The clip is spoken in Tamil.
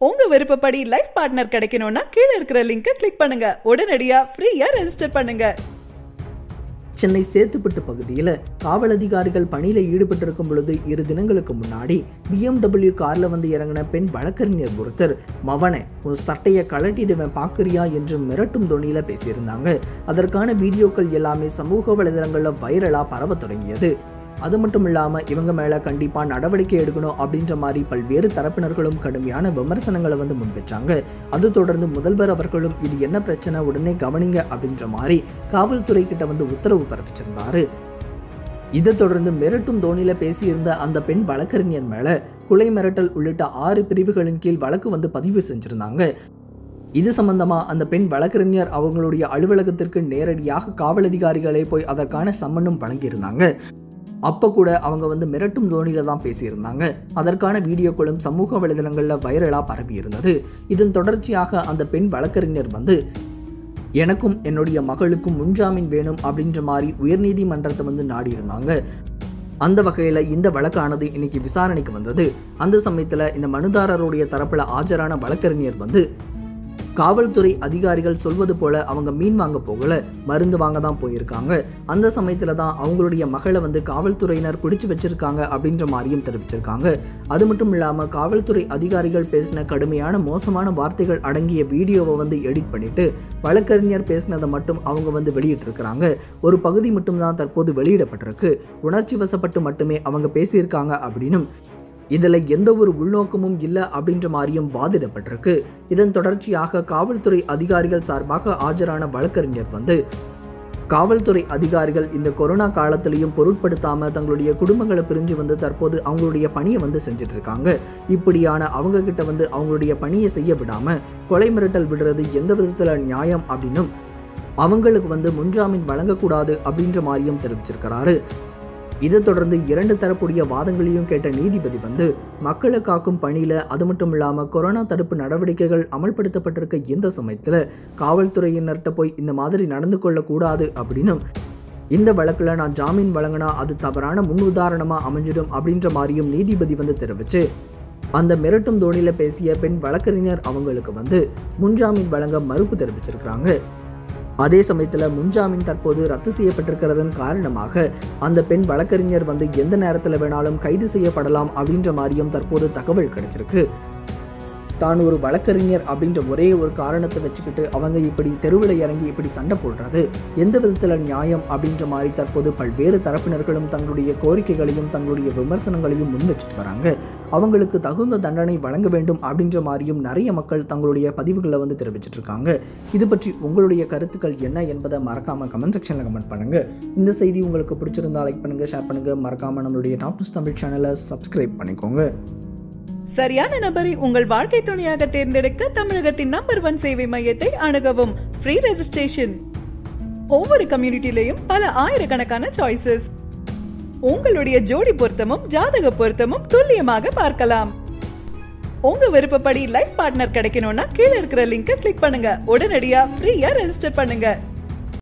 உங்க விருப்பப்படி லைஃப் பார்ட்னர் கிடைக்கணும்னா கீழே இருக்கிற லிங்கை கிளிக் பண்ணுங்க உடனடியா ஃப்ரீயா ரெஜிஸ்டர் பண்ணுங்க சென்னை சேத்துப்பட்டு பகுதியில் காவல் அதிகாரிகள் பணியில் ஈடுபட்டிருக்கும் பொழுது இரு தினங்களுக்கு முன்னாடி பிஎம்டபிள்யூ காரில் வந்து இறங்கின பெண் வழக்கறிஞர் ஒருத்தர் மவனை உன் சட்டையை கழட்டிடுவேன் பார்க்குறியா என்று மிரட்டும் தொனியில் பேசியிருந்தாங்க அதற்கான வீடியோக்கள் எல்லாமே சமூக வலைதளங்களில் வைரலாக பரவ தொடங்கியது அது மட்டும் இல்லாமல் இவங்க மேலே கண்டிப்பாக நடவடிக்கை எடுக்கணும் அப்படின்ற மாதிரி பல்வேறு தரப்பினர்களும் கடுமையான விமர்சனங்களை வந்து முன்வச்சாங்க அது தொடர்ந்து முதல்வர் அவர்களும் இது என்ன பிரச்சனை உடனே கவனிங்க அப்படின்ற மாதிரி காவல்துறை கிட்ட வந்து உத்தரவு பிறப்பிச்சிருந்தாரு இதை தொடர்ந்து மிரட்டும் தோணியில பேசியிருந்த அந்த பெண் வழக்கறிஞர் மேல கொலை மிரட்டல் உள்ளிட்ட ஆறு பிரிவுகளின் கீழ் வழக்கு வந்து பதிவு செஞ்சிருந்தாங்க இது சம்பந்தமா அந்த பெண் வழக்கறிஞர் அவங்களுடைய அலுவலகத்திற்கு நேரடியாக காவல் அதிகாரிகளே போய் அதற்கான சம்மனும் வழங்கியிருந்தாங்க அப்போ கூட அவங்க வந்து மிரட்டும் தோணியில தான் பேசியிருந்தாங்க அதற்கான வீடியோக்களும் சமூக வலைதளங்களில் வைரலாக பரவி இருந்தது இதன் தொடர்ச்சியாக அந்த பெண் வழக்கறிஞர் வந்து எனக்கும் என்னுடைய மகளுக்கும் முன்ஜாமீன் வேணும் அப்படின்ற மாதிரி உயர்நீதிமன்றத்தை வந்து நாடி இருந்தாங்க அந்த வகையில் இந்த வழக்கானது இன்னைக்கு விசாரணைக்கு வந்தது அந்த சமயத்தில் இந்த மனுதாரருடைய தரப்பில் ஆஜரான வழக்கறிஞர் வந்து காவல்துறை அதிகாரிகள் சொல்வது போல அவங்க மீன் வாங்க போகல மருந்து வாங்க தான் போயிருக்காங்க அந்த சமயத்துல தான் அவங்களுடைய மகளை வந்து காவல்துறையினர் பிடிச்சு வச்சிருக்காங்க அப்படின்ற மாதிரியும் தெரிவிச்சிருக்காங்க அது மட்டும் இல்லாம காவல்துறை அதிகாரிகள் பேசின கடுமையான மோசமான வார்த்தைகள் அடங்கிய வீடியோவை வந்து எடிட் பண்ணிட்டு வழக்கறிஞர் பேசினதை மட்டும் அவங்க வந்து வெளியிட்டிருக்கிறாங்க ஒரு பகுதி மட்டும்தான் தற்போது வெளியிடப்பட்டிருக்கு உணர்ச்சி வசப்பட்டு மட்டுமே அவங்க பேசியிருக்காங்க அப்படின்னும் இதில் எந்த ஒரு உள்நோக்கமும் இல்லை அப்படின்ற மாதிரியும் வாதிடப்பட்டிருக்கு இதன் தொடர்ச்சியாக காவல்துறை அதிகாரிகள் சார்பாக ஆஜரான வழக்கறிஞர் வந்து காவல்துறை அதிகாரிகள் இந்த கொரோனா காலத்திலையும் பொருட்படுத்தாம தங்களுடைய குடும்பங்களை பிரிஞ்சு வந்து தற்போது அவங்களுடைய பணியை வந்து செஞ்சுட்டு இருக்காங்க இப்படியான அவங்க கிட்ட வந்து அவங்களுடைய பணியை செய்ய விடாம கொலை மிரட்டல் விடுறது எந்த விதத்துல நியாயம் அப்படின்னும் அவங்களுக்கு வந்து முன்ஜாமீன் வழங்கக்கூடாது அப்படின்ற மாதிரியும் தெரிவிச்சிருக்கிறாரு இதை தொடர்ந்து இரண்டு தரப்புடைய வாதங்களையும் கேட்ட நீதிபதி வந்து மக்களை காக்கும் பணியில அது மட்டும் இல்லாம கொரோனா தடுப்பு நடவடிக்கைகள் அமல்படுத்தப்பட்டிருக்க இந்த சமயத்துல காவல்துறையினர்கிட்ட போய் இந்த மாதிரி நடந்து கொள்ளக்கூடாது அப்படின்னும் இந்த வழக்கில் நான் ஜாமீன் வழங்கினா அது தவறான முன் உதாரணமா அமைஞ்சிடும் அப்படின்ற மாதிரியும் நீதிபதி வந்து தெரிவிச்சு அந்த மிரட்டும் தோணியில பேசிய பெண் வழக்கறிஞர் அவங்களுக்கு வந்து முன்ஜாமீன் வழங்க மறுப்பு தெரிவிச்சிருக்கிறாங்க அதே சமயத்தில் முன்ஜாமீன் தற்போது ரத்து செய்யப்பட்டிருக்கிறதன் காரணமாக அந்த பெண் வழக்கறிஞர் வந்து எந்த நேரத்தில் வேணாலும் கைது செய்யப்படலாம் அப்படின்ற மாதிரியும் தற்போது தகவல் கிடைச்சிருக்கு தான் ஒரு வழக்கறிஞர் அப்படின்ற ஒரே ஒரு காரணத்தை வச்சுக்கிட்டு அவங்க இப்படி தெருவில் இறங்கி இப்படி சண்டை போடுறது எந்த விதத்தில் நியாயம் அப்படின்ற மாதிரி தற்போது பல்வேறு தரப்பினர்களும் தங்களுடைய கோரிக்கைகளையும் தங்களுடைய விமர்சனங்களையும் முன் வச்சுட்டு வராங்க அவங்களுக்கு தகுந்த தண்டனை வழங்க வேண்டும் அப்படின்ற மாதிரியும் நிறைய மக்கள் தங்களுடைய பதிவுகளை வந்து தெரிவிச்சிட்டு இருக்காங்க இது பற்றி உங்களுடைய கருத்துக்கள் என்ன என்பதை மறக்காம கமெண்ட் செக்ஷனில் கமெண்ட் பண்ணுங்க இந்த செய்தி உங்களுக்கு பிடிச்சிருந்தா லைக் பண்ணுங்க ஷேர் பண்ணுங்க மறக்காம நம்மளுடைய டாப் நியூஸ் தமிழ் சேனலை சப்ஸ்கிரைப் பண்ணிக்கோங்க சரியான நபரை உங்கள் வாழ்க்கை துணையாக தேர்ந்தெடுக்க தமிழகத்தின் நம்பர் ஒன் சேவை மையத்தை அணுகவும் ஃப்ரீ ரெஜிஸ்ட்ரேஷன் ஒவ்வொரு கம்யூனிட்டிலையும் பல ஆயிரக்கணக்கான சாய்ஸஸ் உங்களுடைய ஜோடி பொருத்தமும் ஜாதக பொருத்தமும் துல்லியமாக பார்க்கலாம் உங்க விருப்பப்படி லைஃப் பார்ட்னர் கிடைக்கணும்னா கீழே இருக்கிற லிங்கை கிளிக் பண்ணுங்க உடனடியா ஃப்ரீயா ரெஜிஸ்டர் பண்ணுங்க